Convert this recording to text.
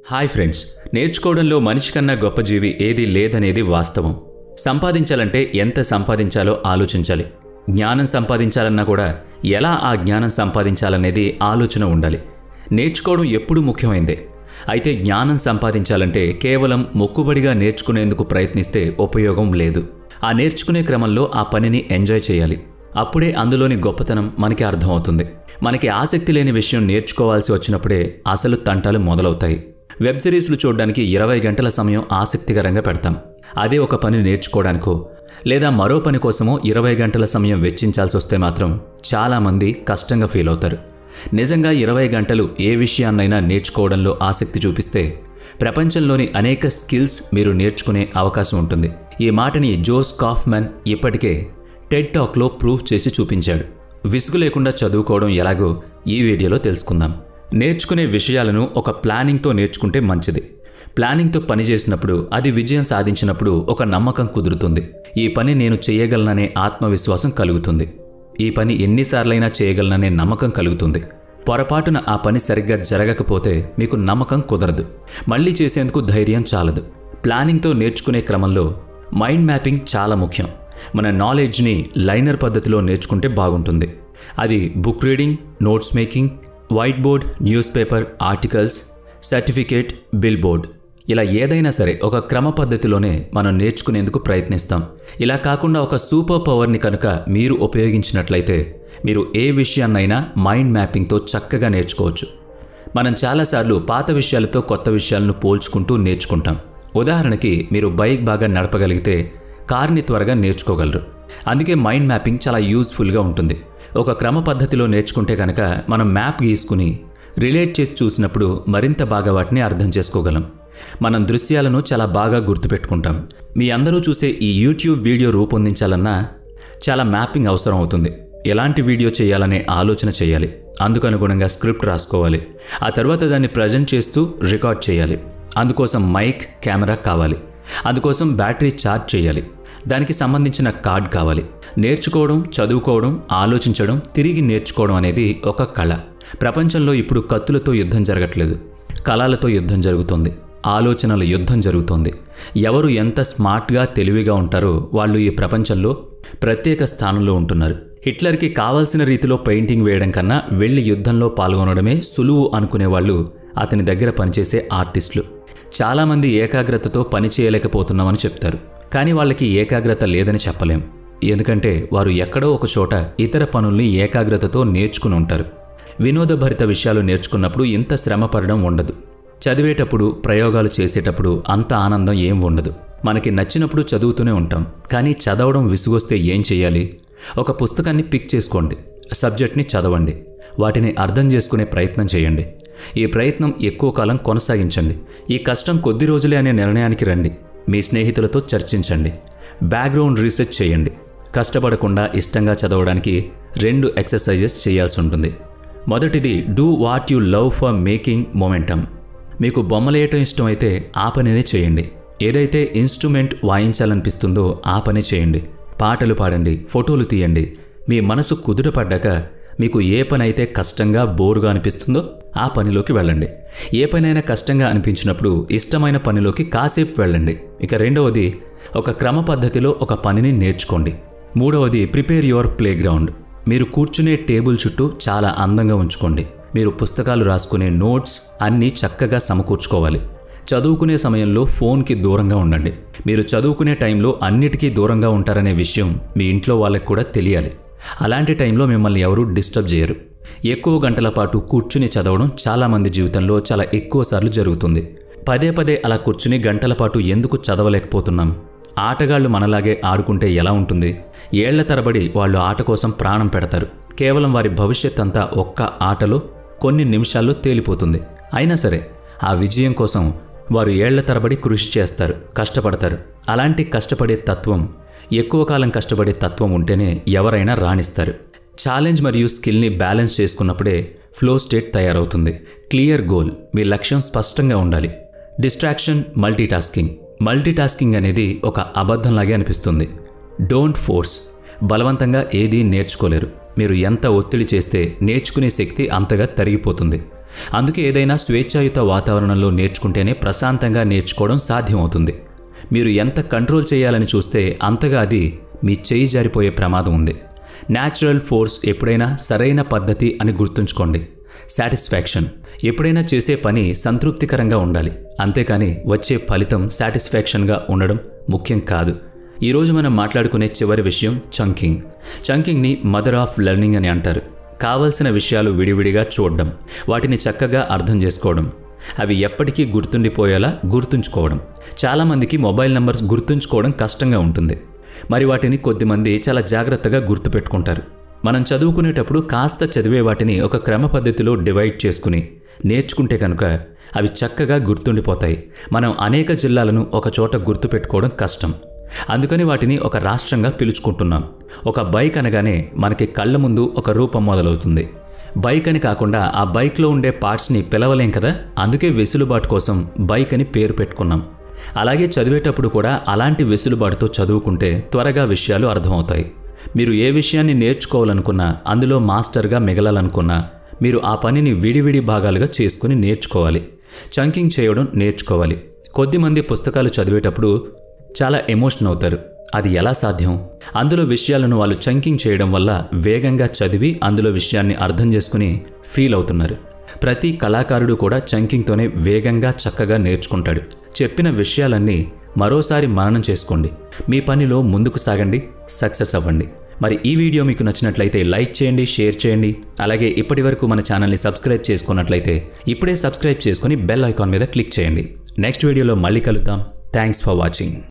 hi friends నేర్చుకోవడంలో మనిషి కన్నా గొప్ప జీవి ఏదీ లేదనేది వాస్తవం సంపాదించాలంటే ఎంత సంపాదించాలో ఆలోచించాలి జ్ఞానం సంపాదించాలన్నా కూడా ఎలా ఆ జ్ఞానం సంపాదించాలనేది ఆలోచన ఉండాలి నేర్చుకోవడం ఎప్పుడూ ముఖ్యమైందే అయితే జ్ఞానం సంపాదించాలంటే కేవలం మొక్కుబడిగా నేర్చుకునేందుకు ప్రయత్నిస్తే ఉపయోగం లేదు ఆ నేర్చుకునే క్రమంలో ఆ పనిని ఎంజాయ్ చేయాలి అప్పుడే అందులోని గొప్పతనం మనకి అర్థమవుతుంది మనకి ఆసక్తి లేని విషయం నేర్చుకోవాల్సి వచ్చినప్పుడే అసలు తంటాలు మొదలవుతాయి వెబ్ సిరీస్లు చూడడానికి ఇరవై గంటల సమయం ఆసక్తికరంగా పెడతాం అదే ఒక పని నేర్చుకోవడానికో లేదా మరో పని కోసమో ఇరవై గంటల సమయం వెచ్చించాల్సి వస్తే మాత్రం చాలామంది కష్టంగా ఫీల్ అవుతారు నిజంగా ఇరవై గంటలు ఏ విషయాన్నైనా నేర్చుకోవడంలో ఆసక్తి చూపిస్తే ప్రపంచంలోని అనేక స్కిల్స్ మీరు నేర్చుకునే అవకాశం ఉంటుంది ఈ మాటని జోస్ కాఫ్మన్ ఇప్పటికే టెడ్ టాక్లో ప్రూఫ్ చేసి చూపించాడు విసుగు లేకుండా చదువుకోవడం ఎలాగో ఈ వీడియోలో తెలుసుకుందాం నేర్చుకునే విషయాలను ఒక ప్లానింగ్తో నేర్చుకుంటే మంచిది ప్లానింగ్తో పని చేసినప్పుడు అది విజయం సాధించినప్పుడు ఒక నమ్మకం కుదురుతుంది ఈ పని నేను చేయగలననే ఆత్మవిశ్వాసం కలుగుతుంది ఈ పని ఎన్నిసార్లైనా చేయగలననే నమ్మకం కలుగుతుంది పొరపాటున ఆ పని సరిగ్గా జరగకపోతే మీకు నమ్మకం కుదరదు మళ్ళీ చేసేందుకు ధైర్యం చాలదు ప్లానింగ్తో నేర్చుకునే క్రమంలో మైండ్ మ్యాపింగ్ చాలా ముఖ్యం మన నాలెడ్జ్ని లైనర్ పద్ధతిలో నేర్చుకుంటే బాగుంటుంది అది book reading notes making whiteboard newspaper articles certificate billboard ఇలా ఏదైనా సరే ఒక క్రమ పద్ధతిలోనే మనం నేర్చుకునేందుకు ప్రయత్నిస్తాం ఇలా కాకుండా ఒక సూపర్ పవర్ని కనుక మీరు ఉపయోగించినట్లయితే మీరు ఏ విషయాన్నైనా మైండ్ మ్యాపింగ్తో చక్కగా నేర్చుకోవచ్చు మనం చాలాసార్లు పాత విషయాలతో కొత్త విషయాలను పోల్చుకుంటూ నేర్చుకుంటాం ఉదాహరణకి మీరు బైక్ బాగా నడపగలిగితే కార్ని త్వరగా నేర్చుకోగలరు అందుకే మైండ్ మ్యాపింగ్ చాలా యూజ్ఫుల్గా ఉంటుంది ఒక క్రమ పద్ధతిలో నేర్చుకుంటే కనుక మనం మ్యాప్ గీసుకుని రిలేట్ చేసి చూసినప్పుడు మరింత బాగా వాటిని అర్థం చేసుకోగలం మనం దృశ్యాలను చాలా బాగా గుర్తుపెట్టుకుంటాం మీ అందరూ చూసే ఈ యూట్యూబ్ వీడియో రూపొందించాలన్నా చాలా మ్యాపింగ్ అవసరం అవుతుంది ఎలాంటి వీడియో చేయాలనే ఆలోచన చేయాలి అందుకు అనుగుణంగా స్క్రిప్ట్ రాసుకోవాలి ఆ తర్వాత దాన్ని ప్రజెంట్ చేస్తూ రికార్డ్ చేయాలి అందుకోసం మైక్ కెమెరా కావాలి అందుకోసం బ్యాటరీ ఛార్జ్ చేయాలి దానికి సంబంధించిన కార్డ్ కావాలి నేర్చుకోవడం చదువుకోవడం ఆలోచించడం తిరిగి నేర్చుకోవడం అనేది ఒక కళ ప్రపంచంలో ఇప్పుడు కత్తులతో యుద్ధం జరగట్లేదు కళలతో యుద్ధం జరుగుతుంది ఆలోచనల యుద్ధం జరుగుతోంది ఎవరు ఎంత స్మార్ట్గా తెలివిగా ఉంటారో వాళ్ళు ఈ ప్రపంచంలో ప్రత్యేక స్థానంలో ఉంటున్నారు హిట్లర్కి కావాల్సిన రీతిలో పెయింటింగ్ వేయడం కన్నా వెళ్ళి యుద్ధంలో పాల్గొనడమే సులువు అనుకునే వాళ్ళు అతని దగ్గర పనిచేసే ఆర్టిస్టులు చాలామంది ఏకాగ్రతతో పని చేయలేకపోతున్నామని చెప్తారు కానీ వాళ్ళకి ఏకాగ్రత లేదని చెప్పలేం ఎందుకంటే వారు ఎక్కడో ఒక చోట ఇతర పనుల్ని ఏకాగ్రతతో నేర్చుకుని ఉంటారు వినోదభరిత విషయాలు నేర్చుకున్నప్పుడు ఇంత శ్రమ పడడం ఉండదు చదివేటప్పుడు ప్రయోగాలు చేసేటప్పుడు అంత ఆనందం ఏం ఉండదు మనకి నచ్చినప్పుడు చదువుతూనే ఉంటాం కానీ చదవడం విసుగొస్తే ఏం చేయాలి ఒక పుస్తకాన్ని పిక్ చేసుకోండి సబ్జెక్ట్ని చదవండి వాటిని అర్థం చేసుకునే ప్రయత్నం చేయండి ఈ ప్రయత్నం ఎక్కువ కాలం కొనసాగించండి ఈ కష్టం కొద్ది రోజులే అనే నిర్ణయానికి రండి మీ స్నేహితులతో చర్చించండి బ్యాక్గ్రౌండ్ రీసెర్చ్ చేయండి కష్టపడకుండా ఇష్టంగా చదవడానికి రెండు ఎక్సర్సైజెస్ చేయాల్సి ఉంటుంది మొదటిది do what you love for making momentum మీకు బొమ్మలేయటం ఇష్టమైతే ఆ పనిని చేయండి ఏదైతే ఇన్స్ట్రుమెంట్ వాయించాలనిపిస్తుందో ఆ పని చేయండి పాటలు పాడండి ఫోటోలు తీయండి మీ మనసు కుదుటపడ్డాక మీకు ఏ పని అయితే కష్టంగా బోరుగా అనిపిస్తుందో ఆ పనిలోకి వెళ్ళండి ఏ పనైనా కష్టంగా అనిపించినప్పుడు ఇష్టమైన పనిలోకి కాసేపు వెళ్ళండి ఇక రెండవది ఒక క్రమ పద్ధతిలో ఒక పనిని నేర్చుకోండి మూడవది ప్రిపేర్ యువర్ ప్లే గ్రౌండ్ మీరు కూర్చునే టేబుల్ చుట్టూ చాలా అందంగా ఉంచుకోండి మీరు పుస్తకాలు రాసుకునే నోట్స్ అన్నీ చక్కగా సమకూర్చుకోవాలి చదువుకునే సమయంలో ఫోన్కి దూరంగా ఉండండి మీరు చదువుకునే టైంలో అన్నిటికీ దూరంగా ఉంటారనే విషయం మీ ఇంట్లో వాళ్ళకి కూడా తెలియాలి అలాంటి టైంలో మిమ్మల్ని ఎవరూ డిస్టర్బ్ చేయరు ఎక్కువ గంటల పాటు కూర్చుని చదవడం చాలామంది జీవితంలో చాలా ఎక్కువ సార్లు జరుగుతుంది పదే పదే అలా కూర్చుని గంటల పాటు ఎందుకు చదవలేకపోతున్నాం ఆటగాళ్లు మనలాగే ఆడుకుంటే ఎలా ఉంటుంది ఏళ్ల తరబడి వాళ్ళు ఆట కోసం ప్రాణం పెడతారు కేవలం వారి భవిష్యత్ అంతా ఒక్క ఆటలో కొన్ని నిమిషాల్లో తేలిపోతుంది అయినా సరే ఆ విజయం కోసం వారు ఏళ్ల తరబడి కృషి చేస్తారు కష్టపడతారు అలాంటి కష్టపడే తత్వం ఎక్కువ కాలం కష్టపడే తత్వం ఉంటేనే ఎవరైనా రాణిస్తారు ఛాలెంజ్ మరియు స్కిల్ని బ్యాలెన్స్ చేసుకున్నప్పుడే ఫ్లో స్టేట్ తయారవుతుంది క్లియర్ గోల్ మీ లక్ష్యం స్పష్టంగా ఉండాలి డిస్ట్రాక్షన్ మల్టీటాస్కింగ్ మల్టీటాస్కింగ్ అనేది ఒక అబద్ధంలాగే అనిపిస్తుంది డోంట్ ఫోర్స్ బలవంతంగా ఏదీ నేర్చుకోలేరు మీరు ఎంత ఒత్తిడి చేస్తే నేర్చుకునే శక్తి అంతగా తరిగిపోతుంది అందుకే ఏదైనా స్వేచ్ఛాయుత వాతావరణంలో నేర్చుకుంటేనే ప్రశాంతంగా నేర్చుకోవడం సాధ్యమవుతుంది మీరు ఎంత కంట్రోల్ చేయాలని చూస్తే అంతగా అది మీ చేయి జారిపోయే ప్రమాదం ఉంది న్యాచురల్ ఫోర్స్ ఎప్పుడైనా సరైన పద్ధతి అని గుర్తుంచుకోండి సాటిస్ఫాక్షన్ ఎప్పుడైనా చేసే పని సంతృప్తికరంగా ఉండాలి అంతేకాని వచ్చే ఫలితం సాటిస్ఫాక్షన్గా ఉండడం ముఖ్యం కాదు ఈరోజు మనం మాట్లాడుకునే చివరి విషయం చంకింగ్ చంకింగ్ని మదర్ ఆఫ్ లెర్నింగ్ అని అంటారు కావలసిన విషయాలు విడివిడిగా చూడడం వాటిని చక్కగా అర్థం చేసుకోవడం అవి ఎప్పటికీ గుర్తుండిపోయేలా గుర్తుంచుకోవడం చాలామందికి మొబైల్ నంబర్స్ గుర్తుంచుకోవడం కష్టంగా ఉంటుంది మరి వాటిని కొద్దిమంది చాలా జాగ్రత్తగా గుర్తుపెట్టుకుంటారు మనం చదువుకునేటప్పుడు కాస్త చదివే వాటిని ఒక క్రమ పద్ధతిలో డివైడ్ చేసుకుని నేర్చుకుంటే కనుక అవి చక్కగా గుర్తుండిపోతాయి మనం అనేక జిల్లాలను ఒక చోట గుర్తుపెట్టుకోవడం కష్టం అందుకని వాటిని ఒక రాష్ట్రంగా పిలుచుకుంటున్నాం ఒక బైక్ అనగానే మనకి కళ్ళ ముందు ఒక రూపం మొదలవుతుంది బైక్ అని కాకుండా ఆ బైక్లో ఉండే పార్ట్స్ని పిలవలేం కదా అందుకే వెసులుబాటు కోసం బైక్ అని పేరు పెట్టుకున్నాం అలాగే చదివేటప్పుడు కూడా అలాంటి వెసులుబాటుతో చదువుకుంటే త్వరగా విషయాలు అర్థమవుతాయి మీరు ఏ విషయాన్ని నేర్చుకోవాలనుకున్నా అందులో మాస్టర్గా మిగలాలనుకున్నా మీరు ఆ పనిని విడివిడి భాగాలుగా చేసుకుని నేర్చుకోవాలి చంకింగ్ చేయడం నేర్చుకోవాలి కొద్దిమంది పుస్తకాలు చదివేటప్పుడు చాలా ఎమోషన్ అవుతారు అది ఎలా సాధ్యం అందులో విషయాలను వాళ్ళు చంకింగ్ చేయడం వల్ల వేగంగా చదివి అందులో విషయాన్ని అర్థం చేసుకుని ఫీల్ అవుతున్నారు ప్రతి కళాకారుడు కూడా చంకింగ్తోనే వేగంగా చక్కగా నేర్చుకుంటాడు చెప్పిన విషయాలన్నీ మరోసారి మననం చేసుకోండి మీ పనిలో ముందుకు సాగండి సక్సెస్ అవ్వండి మరి ఈ వీడియో మీకు నచ్చినట్లయితే లైక్ చేయండి షేర్ చేయండి అలాగే ఇప్పటి వరకు మన ఛానల్ని సబ్స్క్రైబ్ చేసుకున్నట్లయితే ఇప్పుడే సబ్స్క్రైబ్ చేసుకుని బెల్ ఐకాన్ మీద క్లిక్ చేయండి నెక్స్ట్ వీడియోలో మళ్ళీ కలుద్దాం థ్యాంక్స్ ఫర్ వాచింగ్